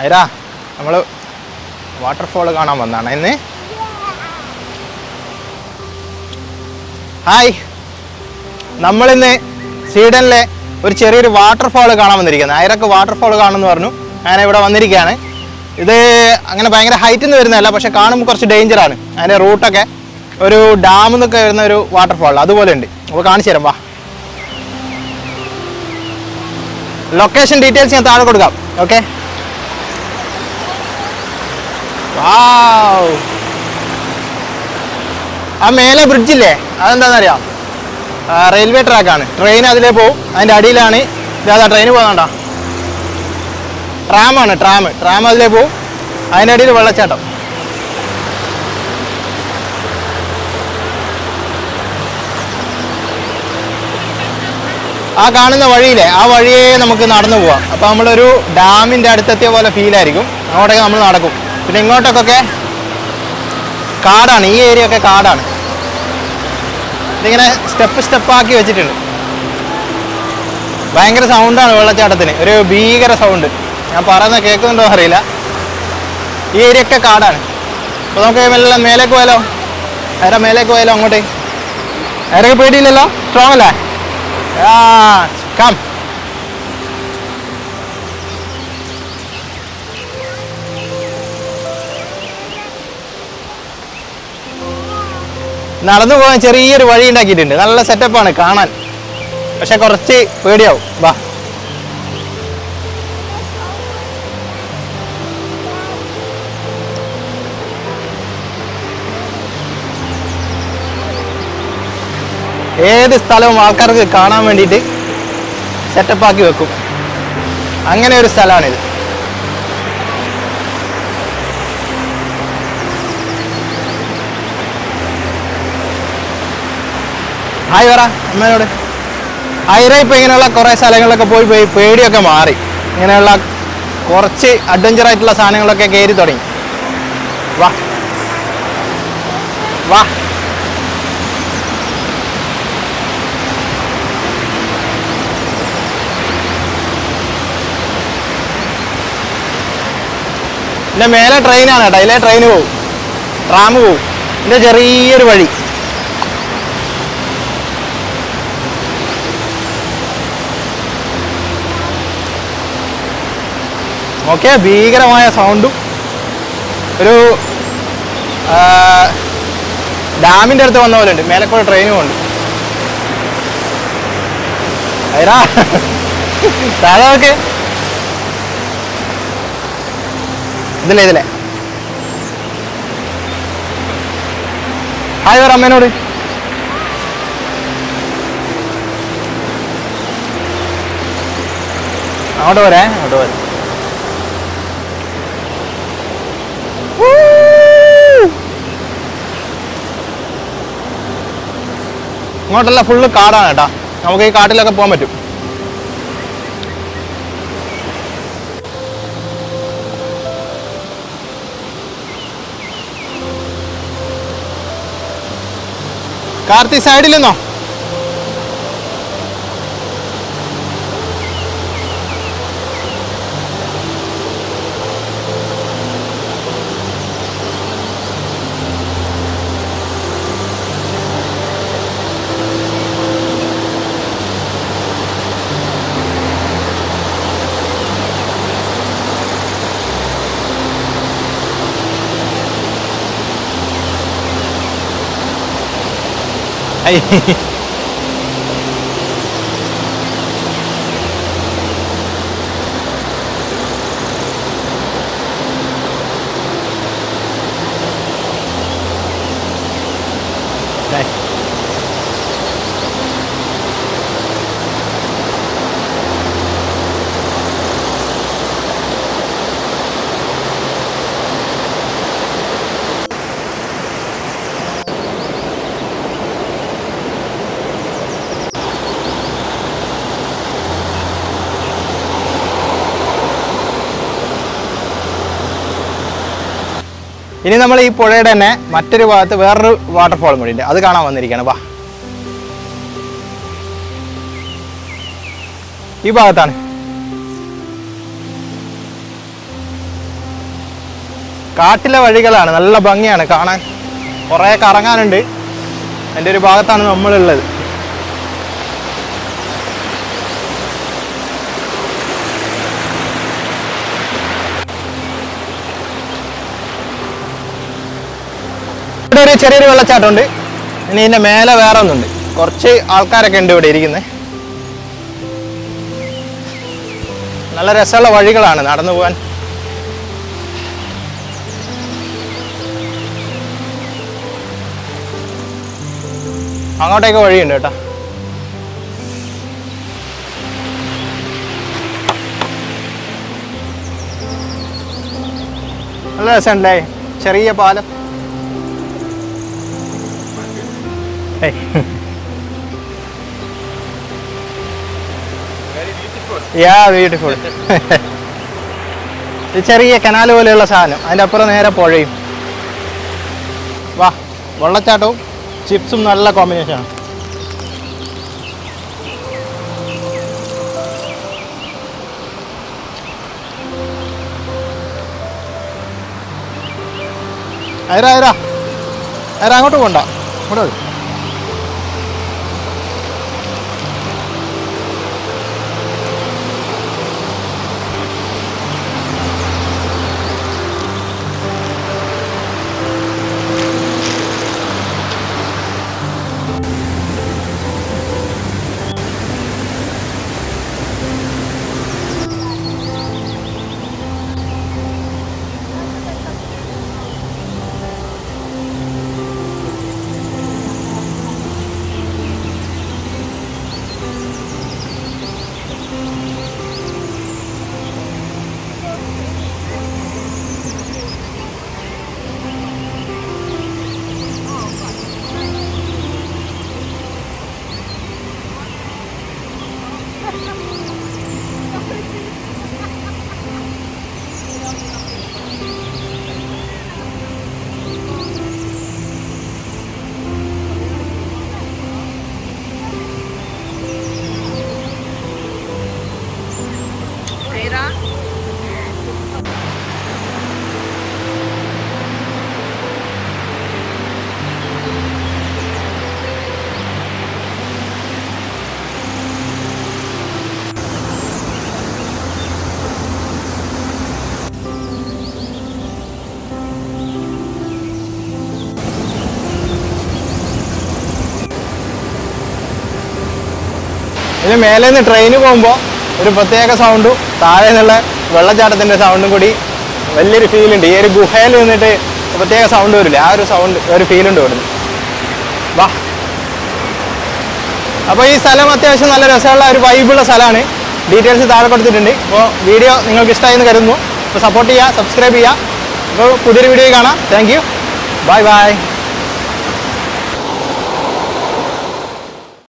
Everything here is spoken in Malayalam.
ഐരാ നമ്മൾ വാട്ടർഫോൾ കാണാൻ വന്നാണ് ഇന്ന് ഹായ് നമ്മളിന്ന് സ്വീഡനിലെ ഒരു ചെറിയൊരു വാട്ടർഫോൾ കാണാൻ വന്നിരിക്കുന്നത് ഐറക്ക് വാട്ടർഫോൾ കാണുമെന്ന് പറഞ്ഞു ഞാൻ ഇവിടെ വന്നിരിക്കുകയാണ് ഇത് അങ്ങനെ ഭയങ്കര ഹൈറ്റിൽ നിന്ന് വരുന്നതല്ല പക്ഷെ കാണുമ്പോൾ കുറച്ച് ഡേഞ്ചറാണ് അതിൻ്റെ റൂട്ടൊക്കെ ഒരു ഡാമിൽ നിന്നൊക്കെ വരുന്ന ഒരു വാട്ടർഫോൾ അതുപോലെ ഉണ്ട് അപ്പോൾ കാണിച്ചു തരാം വാ ലൊക്കേഷൻ ഡീറ്റെയിൽസ് ഞാൻ താഴെ കൊടുക്കാം ഓക്കെ വാവ് ആ മേലെ ബ്രിഡ്ജില്ലേ അതെന്താണെന്നറിയാം റെയിൽവേ ട്രാക്കാണ് ട്രെയിൻ അതിലേ പോവും അതിൻ്റെ അടിയിലാണ് ഇതാ ട്രെയിൻ പോകുന്നുണ്ടോ ട്രാമാണ് ട്രാം ട്രാം അതിലേ പോവും അതിൻ്റെ അടിയിൽ വെള്ളച്ചാട്ടം ആ കാണുന്ന വഴിയില്ലേ ആ വഴിയേ നമുക്ക് നടന്നു പോവാം അപ്പോൾ നമ്മളൊരു ഡാമിൻ്റെ അടുത്തെത്തിയ പോലെ ഫീൽ ആയിരിക്കും അങ്ങോട്ടൊക്കെ നമ്മൾ നടക്കും പിന്നെ ഇങ്ങോട്ടൊക്കെ കാടാണ് ഈ ഏരിയ ഒക്കെ കാടാണ് ഇതിങ്ങനെ സ്റ്റെപ്പ് സ്റ്റെപ്പാക്കി വെച്ചിട്ടുണ്ട് ഭയങ്കര സൗണ്ടാണ് വെള്ളച്ചാട്ടത്തിന് ഒരു ഭീകര സൗണ്ട് ഞാൻ പറയുന്ന കേൾക്കുന്നുണ്ടോ അറിയില്ല ഈ ഏരിയ ഒക്കെ കാടാണ് അപ്പോൾ നമുക്ക് മെല്ലെ മേലേക്ക് പോയാലോ ആരാ മേലേക്ക് പോയാലോ അങ്ങോട്ട് ആരൊക്കെ പേടിയില്ലല്ലോ സ്ട്രോങ് അല്ലേ ആ കം നടന്നു പോകാൻ ചെറിയൊരു വഴി ഉണ്ടാക്കിയിട്ടുണ്ട് നല്ല സെറ്റപ്പാണ് കാണാൻ പക്ഷെ കുറച്ച് പേടിയാവും വാ ഏത് സ്ഥലവും ആൾക്കാർക്ക് കാണാൻ വേണ്ടിയിട്ട് സെറ്റപ്പാക്കി വെക്കും അങ്ങനെ ഒരു സ്ഥലമാണിത് ഹായ് പറ അമ്മേനോട് ഐറ ഇപ്പം ഇങ്ങനെയുള്ള കുറേ സ്ഥലങ്ങളിലൊക്കെ പോയി പോയി പേടിയൊക്കെ മാറി ഇങ്ങനെയുള്ള കുറച്ച് അഡ്വഞ്ചർ ആയിട്ടുള്ള സാധനങ്ങളൊക്കെ കയറി തുടങ്ങി വാ വാ ഇതിൻ്റെ മേലെ ട്രെയിനാണ് കേട്ടോ അതിലെ ട്രെയിൻ പോവും ട്രാം പോവും ഇതിൻ്റെ ചെറിയൊരു വഴി ഓക്കെ ഭീകരമായ സൗണ്ടും ഒരു ഡാമിൻ്റെ അടുത്ത് വന്ന പോലെ ഉണ്ട് മേലെ കൂടെ ട്രെയിനും ഉണ്ട് അയരാ താഴെ നോക്ക് ഇതിലെ ഇതിലെ ഹായ് പറ അമ്മേനോട് അങ്ങോട്ട് പോരേ അങ്ങോട്ട് പോരെ ഇങ്ങോട്ടല്ല ഫുള്ള് കാടാണ് കേട്ടാ നമുക്ക് ഈ കാട്ടിലൊക്കെ പോകാൻ പറ്റും കാർത്തി സൈഡിൽ നിന്നോ ഐ. ഐ. ഇനി നമ്മൾ ഈ പുഴയുടെ തന്നെ മറ്റൊരു ഭാഗത്ത് വേറൊരു വാട്ടർഫോളും കൂടി ഉണ്ട് അത് കാണാൻ വന്നിരിക്കുകയാണ് വാ ഈ ഭാഗത്താണ് കാട്ടിലെ വഴികളാണ് നല്ല ഭംഗിയാണ് കാണാൻ കുറേ കറങ്ങാനുണ്ട് എൻ്റെ ഒരു ഭാഗത്താണ് നമ്മളുള്ളത് ഇവിടെ ഒരു ചെറിയൊരു വെള്ളച്ചാട്ടമുണ്ട് ഇനി ഇതിന്റെ മേലെ വേറെ ഒന്നുണ്ട് കുറച്ച് ആൾക്കാരൊക്കെ ഉണ്ട് ഇവിടെ ഇരിക്കുന്നത് നല്ല രസമുള്ള വഴികളാണ് നടന്നു പോകാൻ അങ്ങോട്ടേക്ക് വഴിയുണ്ട് കേട്ടോ നല്ല രസമുണ്ടല്ലേ ചെറിയ പാലം ഏയ് യാ ബ്യൂട്ടിഫുൾ ഇത് ചെറിയ കനാൽ പോലെയുള്ള സാധനം അതിൻ്റെ അപ്പുറം നേരെ പുഴയും വാ വെള്ളച്ചാട്ടവും ചിപ്സും നല്ല കോമ്പിനേഷനാണ് അയരാ അയരാ അയരാ അങ്ങോട്ട് പോണ്ട ഇങ്ങോട്ട് വരൂ. ഇതിന് മേലെ നിന്ന് ട്രെയിന് പോകുമ്പോൾ ഒരു പ്രത്യേക സൗണ്ടും താഴെ നിന്നുള്ള വെള്ളച്ചാട്ടത്തിൻ്റെ സൗണ്ടും കൂടി വലിയൊരു ഫീൽ ഉണ്ട് ഈ ഒരു ഗുഹയിൽ നിന്നിട്ട് പ്രത്യേക സൗണ്ട് വരില്ല ആ ഒരു സൗണ്ട് ഒരു ഫീൽ ഉണ്ട് ഇവിടുന്ന് വാ അപ്പോൾ ഈ സ്ഥലം അത്യാവശ്യം നല്ല രസമുള്ള ഒരു വൈബുള്ള സ്ഥലമാണ് ഡീറ്റെയിൽസ് താഴെ കൊടുത്തിട്ടുണ്ട് അപ്പോൾ വീഡിയോ നിങ്ങൾക്ക് ഇഷ്ടമായി എന്ന് കരുതുന്നു അപ്പോൾ സപ്പോർട്ട് ചെയ്യുക സബ്സ്ക്രൈബ് ചെയ്യുക അപ്പോൾ പുതിയൊരു വീഡിയോ കാണാം താങ്ക് യു ബൈ ബൈ